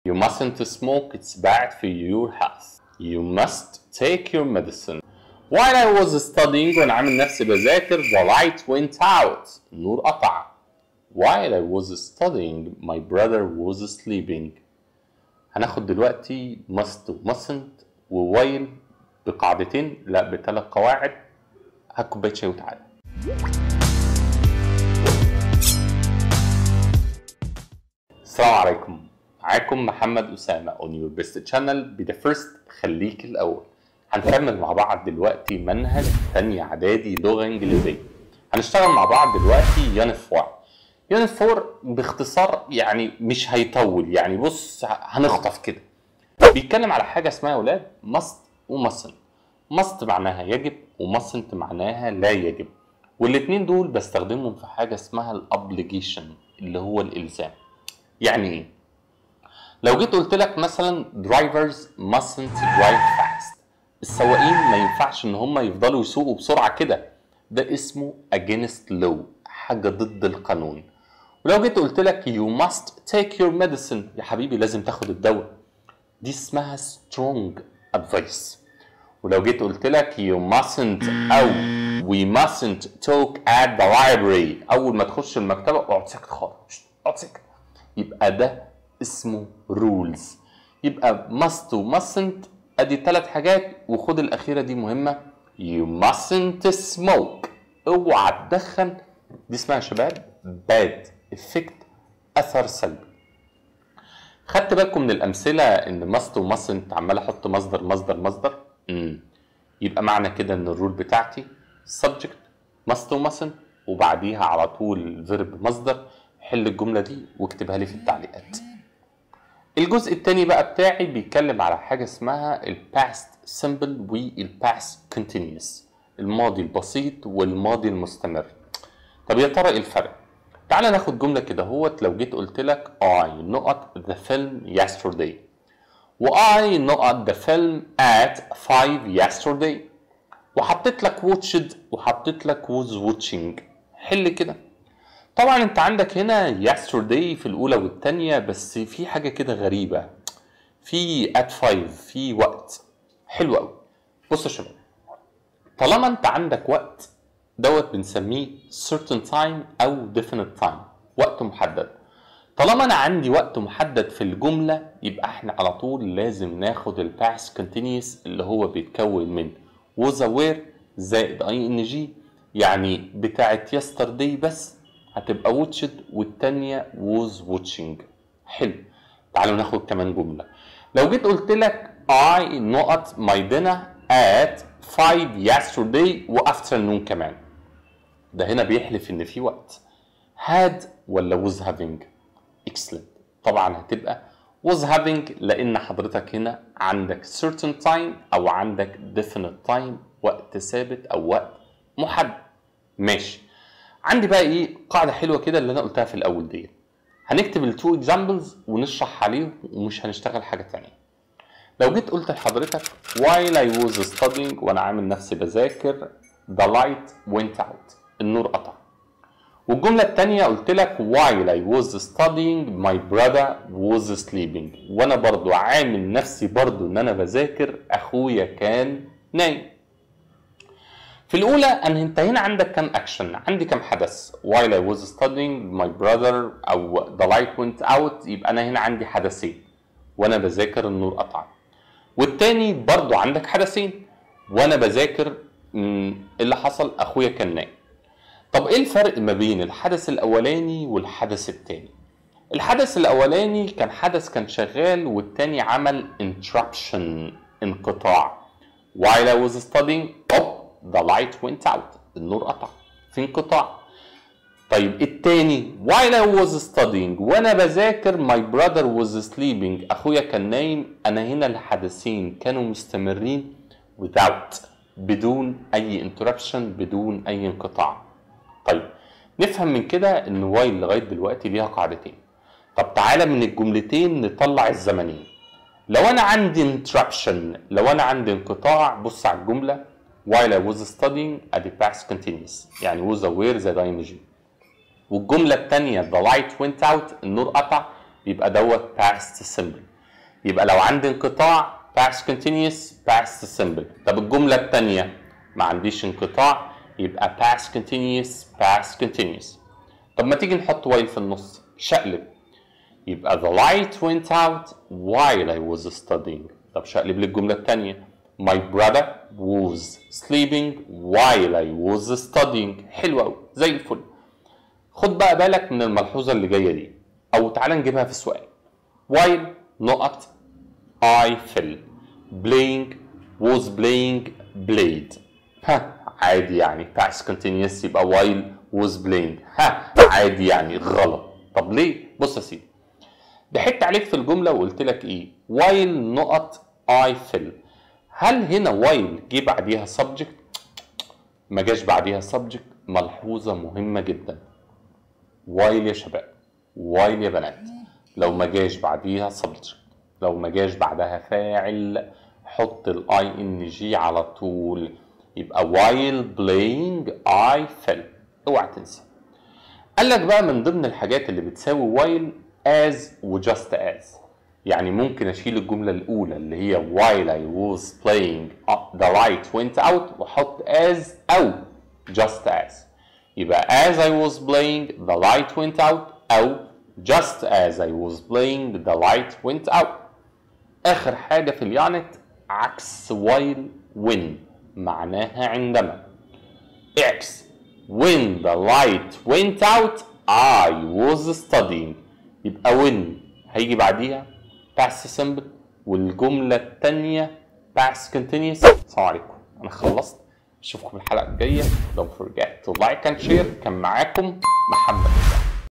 You mustn't smoke, it's bad for your health. You must take your medicine. While I was studying وانا عامل نفسي بذاكر the light went out. النور قطع. While I was studying my brother was sleeping. هناخد دلوقتي must و mustn't و while بقاعدتين لا بثلاث قواعد هات كوبايه شاي وتعالى. السلام عليكم معاكم محمد أسامة on your best channel be the first خليك الأول هنكمل مع بعض دلوقتي منهج تانية إعدادي لغة إنجليزية هنشتغل مع بعض دلوقتي يونت 4 يونت 4 باختصار يعني مش هيطول يعني بص هنخطف كده بيتكلم على حاجة اسمها يا ولاد must و mustn't must معناها يجب و mustn't معناها لا يجب والاتنين دول بستخدمهم في حاجة اسمها الابليجيشن اللي هو الإلزام يعني ايه؟ لو جيت قلت لك مثلا drivers mustn't drive fast السواقين ما ينفعش ان هم يفضلوا يسوقوا بسرعه كده ده اسمه against law حاجه ضد القانون ولو جيت قلت لك you must take your medicine يا حبيبي لازم تاخد الدواء دي اسمها strong advice ولو جيت قلت لك you mustn't او we mustn't talk at the library اول ما تخش المكتبه اقعد ساكت خالص اقعد ساكت يبقى ده اسمه rules يبقى must و mustn't ادي ثلاث حاجات وخد الاخيره دي مهمه you mustn't smoke اوعى تدخن دي اسمها يا شباب bad effect اثر سلبي خدت بالكم من الامثله ان must و mustn't عمال احط مصدر مصدر مصدر امم يبقى معنى كده ان الرول بتاعتي subject must و mustn't وبعديها على طول verb مصدر حل الجملة دي واكتبها لي في التعليقات الجزء التاني بقى بتاعي بيتكلم على حاجة اسمها الباست سيمبل والباست continuous الماضي البسيط والماضي المستمر طب يا ترى ايه الفرق تعال ناخد جملة كده هوت لو جيت قلت لك I not the film yesterday و I not the film at 5 yesterday وحطيت لك watched وحطيت لك was watching حل كده طبعا انت عندك هنا yesterday في الاولى والثانيه بس في حاجه كده غريبه في at 5 في وقت حلو قوي بص يا شباب طالما انت عندك وقت دوت بنسميه certain time او definite time وقت محدد طالما انا عندي وقت محدد في الجمله يبقى احنا على طول لازم ناخد الباست continuous اللي هو بيتكون من was aware زائد ing يعني بتاعت yesterday بس هتبقى watched والتانية was watching حلو تعالوا ناخد كمان جملة لو جيت قلت لك I not my dinner at 5 yesterday و afternoon كمان ده هنا بيحلف ان في وقت had ولا was having excellent طبعا هتبقى was having لان حضرتك هنا عندك certain time او عندك definite time وقت ثابت او وقت محدد ماشي عندي بقى ايه قاعده حلوه كده اللي انا قلتها في الاول دي هنكتب التو اكزامبلز ونشرح عليهم ومش هنشتغل حاجه تانية لو جيت قلت لحضرتك while I was studying وانا عامل نفسي بذاكر the light went out النور قطع والجملة التانية قلت لك while I was studying my brother was sleeping وانا برضو عامل نفسي برضو ان انا بذاكر اخويا كان نايم في الأولى أن أنت هنا عندك كم أكشن عندي كم حدث while I was studying my brother أو the light went out يبقى أنا هنا عندي حدثين وأنا بذاكر النور قطع والتاني برضو عندك حدثين وأنا بذاكر اللي حصل أخويا كان نايم طب إيه الفرق ما بين الحدث الأولاني والحدث التاني الحدث الأولاني كان حدث كان شغال والتاني عمل interruption انقطاع while I was studying the light went out النور قطع في انقطاع طيب التاني while I was studying وانا بذاكر my brother was sleeping اخويا كان نايم انا هنا الحدثين كانوا مستمرين without بدون اي interruption بدون اي انقطاع طيب نفهم من كده ان while لغايه دلوقتي ليها قاعدتين طب تعالى من الجملتين نطلع الزمنين لو انا عندي interruption لو انا عندي انقطاع بص على الجمله while I was studying ادي past continuous يعني was aware زائد ing والجملة التانية the light went out النور قطع يبقى دوت past simple يبقى لو عندي انقطاع past continuous past simple طب الجملة التانية ما عنديش انقطاع يبقى past continuous past continuous طب ما تيجي نحط while في النص شقلب يبقى the light went out while I was studying طب شقلب لي الجملة التانية my brother was sleeping while I was studying حلو قوي زي الفل خد بقى بالك من الملحوظة اللي جاية دي أو تعالى نجيبها في السؤال while نقط I fell playing was playing played ها عادي يعني past continuous يبقى while was playing ها عادي يعني غلط طب ليه بص يا سيدي ضحكت عليك في الجملة وقلت لك ايه while نقط I fell هل هنا while جه بعديها subject ما جاش بعديها subject ملحوظة مهمة جدا while يا شباب while يا بنات لو ما جاش بعديها subject لو ما جاش بعدها فاعل حط الاي ان جي على طول يبقى while playing I fell اوعى تنسى قال لك بقى من ضمن الحاجات اللي بتساوي while as و just as يعني ممكن اشيل الجملة الاولى اللي هي while I was playing the light went out واحط as او just as يبقى as I was playing the light went out او just as I was playing the light went out اخر حاجة في اليانت عكس while when معناها عندما اعكس when the light went out I was studying يبقى when هيجي بعديها past simple والجملة التانية past continuous السلام عليكم أنا خلصت أشوفكم الحلقة الجاية don't forget to like and share كان معاكم محمد